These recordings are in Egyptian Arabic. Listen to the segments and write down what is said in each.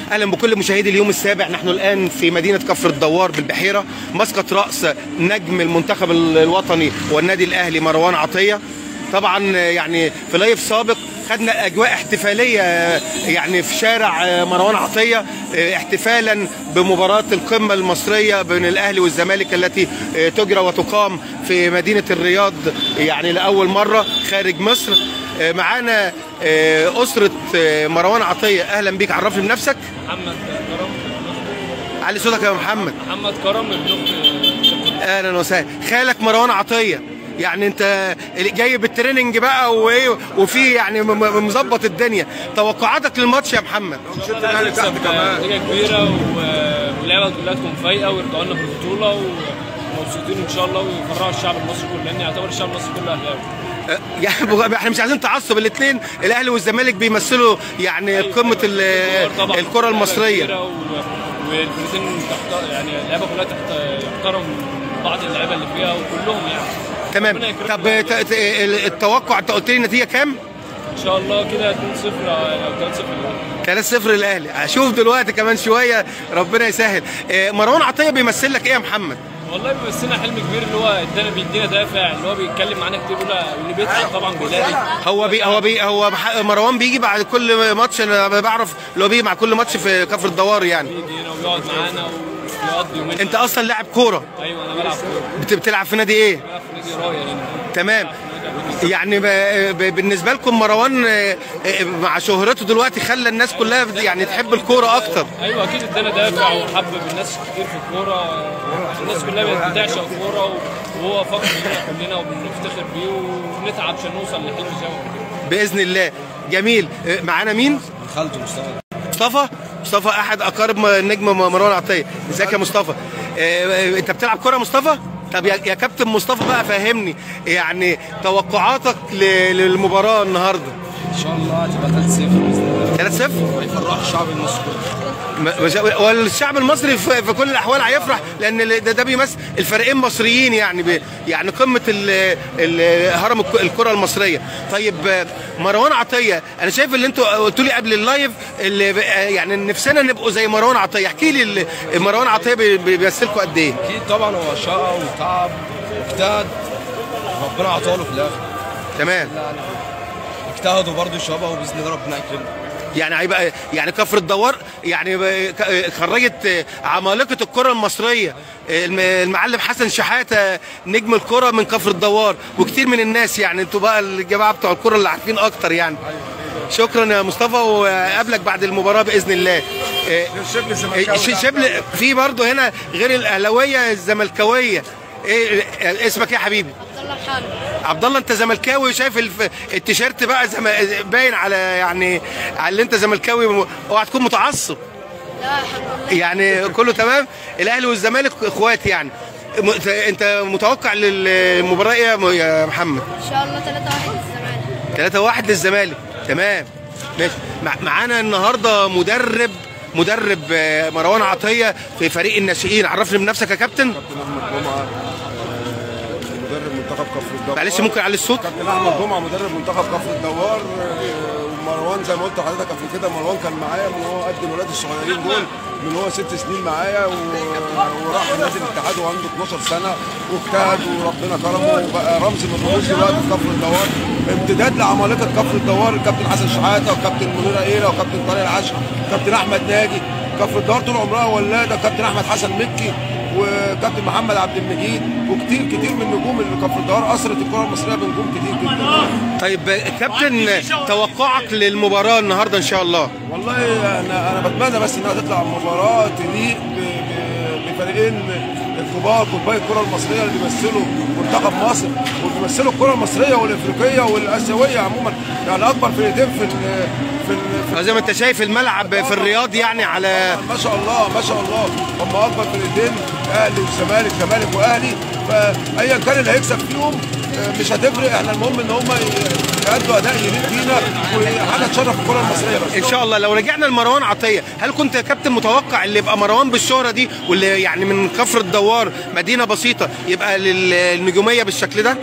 اهلا بكل مشاهدي اليوم السابع نحن الان في مدينه كفر الدوار بالبحيره مسقط راس نجم المنتخب الوطني والنادي الاهلي مروان عطيه طبعا يعني في لايف سابق خدنا اجواء احتفاليه يعني في شارع مروان عطيه احتفالا بمباراه القمه المصريه بين الاهلي والزمالك التي تجرى وتقام في مدينه الرياض يعني لاول مره خارج مصر معانا اسره مروان عطيه اهلا بيك عرفني بنفسك محمد كرم علي صوتك يا محمد محمد كرم ابن اخت اهلا وسهلا خالك مروان عطيه يعني انت جاي بالتريننج بقى وايه وفي يعني م- م- مظبط الدنيا توقعاتك للماتش يا محمد هنكسب نتيجه كبيره و- واللعبه كلها تكون فايقه ويرجعوا لنا بالبطوله ومبسوطين ان شاء الله ويفرحوا الشعب المصري كله لان يعتبر الشعب المصري كله اهلاوي اه، يعني احنا مش عايزين تعصب الاثنين الاهلي والزمالك بيمثلوا يعني قمه ال- طبعاً الكره لعبة المصريه كبيرة و- والفرقتين تحت يعني اللعبه كلها تحت يحترم بعض اللعيبه اللي فيها وكلهم يعني تمام ربنا يكرمهم. طب ت- ت- التوقع انت قلت لي النتيجه كام؟ ان شاء الله كده 2-0 او 3-0 3-0 للاهلي هشوف دلوقتي كمان شويه ربنا يسهل اه، مروان عطيه بيمثل لك ايه يا محمد؟ والله بيمثلنا حلم كبير اللي هو ادانا بيدينا دافع اللي هو بيتكلم معانا كتير بيقول واللي بيتعب طبعا بيلاقي هو بي هو بي هو بح- مروان بيجي بعد كل ماتش انا بعرف اللي هو بيجي مع كل ماتش في كفر الدوار يعني بيجي هنا ويقعد معانا ويقضي يومين انت اصلا لاعب كوره ايوه انا بلعب كوره بت- بتلعب في نادي ايه؟ بلعب في نادي رايه هنا تمام يعني ب... ب... بالنسبه لكم مروان اه، اه، مع شهرته دلوقتي خلى الناس كلها بت- يعني تحب الكوره اكتر ايوه اكيد ادانا دافع وحبب الناس كتير في الكوره الناس كلها بقت بتعشق الكوره وهو فخر بينا كلنا وبنفتخر بيه ونتعب عشان نوصل لحلم زي ما كده باذن الله جميل اه، معانا مين؟ خالته مصطفى مصطفى مصطفى احد اقارب م- النجم م- مروان عطيه ازيك يا مصطفى اه، اه، انت بتلعب كوره يا مصطفى طب يا يا كابتن مصطفى بقى فهمني يعني توقعاتك ل- للمباراه النهارده ان شاء الله هتبقى 3 0 باذن الله 3-0 هيفرح الشعب المصري كله م- مش- والشعب المصري في في كل الاحوال هيفرح لان ال- ده, ده بيمثل الفريقين مصريين يعني بي يعني قمه ال- ال- هرم الك- الكره المصريه طيب آه، مروان عطيه انا شايف اللي انتوا قلتوا لي قبل اللايف اللي ب- آه، يعني نفسنا نبقوا زي مروان عطيه احكي لي ال- مروان عطيه بي- بي- بيمثلكوا قد ايه اكيد طبعا هو شقى وتعب واجتهد ربنا عطاله في الاخر تمام اجتهدوا برضه الشباب وباذن الله ربنا يكرمه يعني هيبقى يعني كفر الدوار يعني ب- ك- خرجت عمالقه الكره المصريه الم- المعلم حسن شحاته نجم الكره من كفر الدوار وكتير من الناس يعني انتوا بقى الجماعه بتوع الكره اللي عارفين اكتر يعني شكرا يا مصطفى وقابلك بعد المباراه باذن الله إيه، إيه، ش- شبل في برضه هنا غير الاهلاويه الزملكاويه ايه اسمك ايه يا حبيبي عبد الله محمد عبد الله انت زملكاوي وشايف الف... التيشيرت بقى زم... باين على يعني على اللي انت زملكاوي اوعى تكون متعصب لا الحمد لله يعني كله تمام الاهلي والزمالك اخوات يعني م... انت متوقع للمباراه ايه يا م- يا محمد ان شاء الله 3 1 للزمالك 3 1 للزمالك تمام ماشي مع... معانا النهارده مدرب مدرب آه، مروان عطيه في فريق الناشئين عرفني بنفسك يا كابتن كابتن احمد جمعه آه، مدرب منتخب كفر الدوار معلش ممكن على الصوت كابتن احمد جمعه مدرب منتخب كفر الدوار آه، ومروان زي ما قلت لحضرتك قبل كده مروان كان معايا من هو قد الولاد الصغيرين دول من هو ست سنين معايا و- وراح نادي الاتحاد وعنده 12 سنه واجتهد وربنا كرمه وبقى رمز من رموز دلوقتي في كفر الدوار امتداد لعمالقه كفر الدوار الكابتن حسن شحاته وكابتن منير ايلا وكابتن طارق العشر وكابتن احمد ناجي كفر الدوار طول عمرها ولاده كابتن احمد حسن مكي وكابتن محمد عبد المجيد وكتير كتير من نجوم اللي كفر الدوار اثرت الكره المصريه بنجوم كتير جدا طيب آه، كابتن توقعك للمباراه النهارده ان شاء الله والله انا انا بتمنى بس انها تطلع مباراه تليق ب- ب- بفريقين الكبار كبار الكره المصريه اللي بيمثلوا منتخب مصر وبيمثلوا الكره المصريه والافريقيه والاسيويه عموما يعني اكبر فرقتين في ال في ال في زي ما انت شايف الملعب في الرياض يعني على ما شاء الله ما شاء الله هم اكبر فرقتين اهلي والزمالك زمالك واهلي فايا كان اللي هيكسب فيهم آه، مش هتفرق احنا المهم ان هم يأدوا اداء يليق بينا وحاجه تشرف الكره المصريه بس ان شاء الله لو رجعنا لمروان عطيه هل كنت يا كابتن متوقع اللي يبقى مروان بالشهره دي واللي يعني من كفر الدوار مدينه بسيطه يبقى للنجوميه بالشكل ده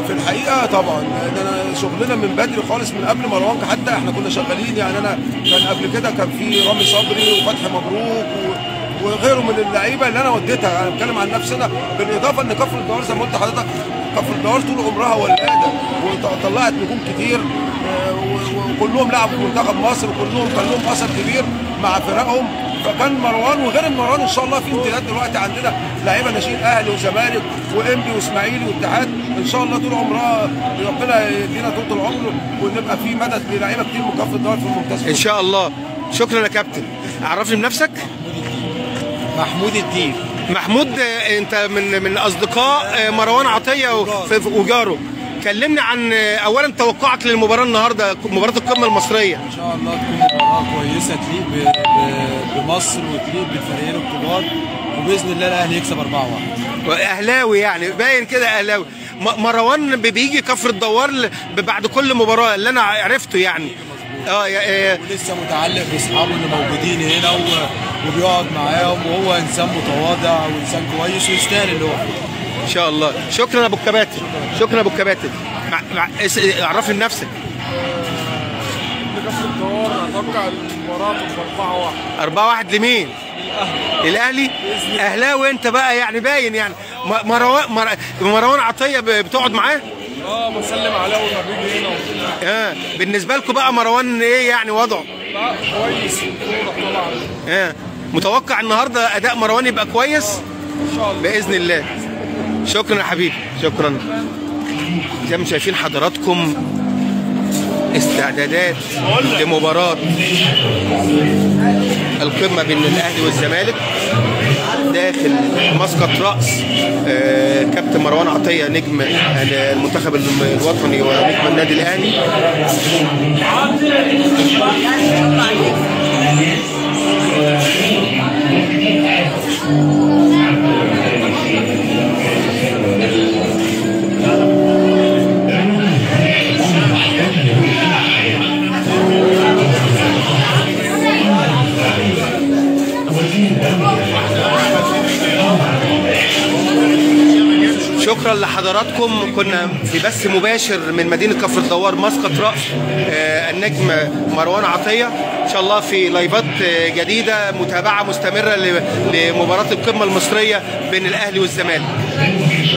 في الحقيقه طبعا لان انا شغلنا من بدري خالص من قبل مروان حتى احنا كنا شغالين يعني انا كان قبل كده كان في رامي صبري وفتحي مبروك و وغيره من اللعيبه اللي انا وديتها انا بتكلم عن نفسنا بالاضافه ان كفر الدوار زي ما قلت لحضرتك كفر الدوار طول عمرها ولاده وطلعت نجوم كتير آه، و- و- وكلهم لعبوا في منتخب مصر وكلهم كان لهم اثر كبير مع فرقهم فكان مروان وغير مروان ان شاء الله في امتداد دلوقتي عندنا لعيبه ناشئين اهلي وزمالك وانبي واسماعيلي واتحاد ان شاء الله طول عمرها ربنا يدينا طول العمر ونبقى في مدد للعيبه كتير من كفر الدوار في الممتاز ان شاء الله شكرا يا كابتن عرفني بنفسك محمود الدين محمود آه، انت من من اصدقاء آه، مروان عطيه و- في- في- وجاره كلمني عن آه، اولا توقعك للمباراه النهارده مباراه القمه المصريه ان شاء الله تكون مباراه كويسه تليق ب- ب- بمصر وتليق بالفريقين الكبار وباذن الله الاهلي يكسب 4-1 اهلاوي يعني باين كده اهلاوي م- مروان بيجي كفر الدوار ل- بعد كل مباراه اللي انا عرفته يعني اه يا- آه، ولسه متعلق باصحابه اللي موجودين هنا و... وبيقعد معاهم وهو انسان متواضع وانسان كويس ويستاهل اللي هو فيه ان شاء الله شكرا يا ابو الكباتن شكرا يا ابو الكباتن مع... مع... اس- عرفني بنفسك كفر الدوار اتوقع المباراه تبقى 4-1 4 1 لمين؟ الاهلي اهلاوي انت بقى يعني باين يعني م- مروان مر... مروان عطيه ب- بتقعد معاه اه بسلم عليه لما بيجي هنا وبتاع اه بالنسبه لكم بقى مروان ايه يعني وضعه لا كويس الكوره طبعا اه متوقع النهارده اداء مروان يبقى كويس ان شاء الله باذن الله شكرا يا حبيبي شكرا زي ما شايفين حضراتكم استعدادات لمباراة القمة بين الأهلي والزمالك داخل مسقط رأس آه، كابتن مروان عطية نجم المنتخب الوطني ونجم النادي الأهلي شكرا لحضراتكم كنا في بث مباشر من مدينه كفر الدوار مسقط راس آه، النجم مروان عطيه ان شاء الله في لايفات آه، جديده متابعه مستمره ل- لمباراه القمه المصريه بين الاهلي والزمالك